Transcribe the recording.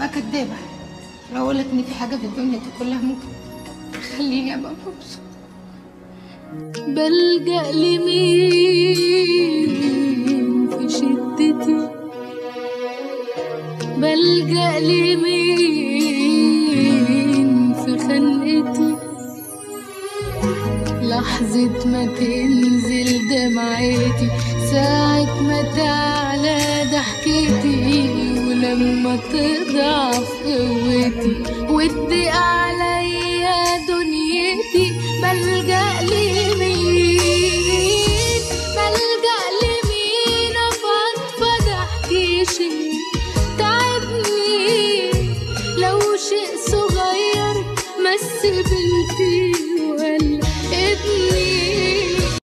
ابقى كدابه لو اقول لك ان في حاجه في الدنيا دي كلها ممكن تخليني ابقى مبسوطه بلجأ لمين في شدتي بلجأ لمين في خنقتي لحظة ما تنزل دمعتي ساعة ما تعلى ضحكتي ولما تضعف قوتي والضيق على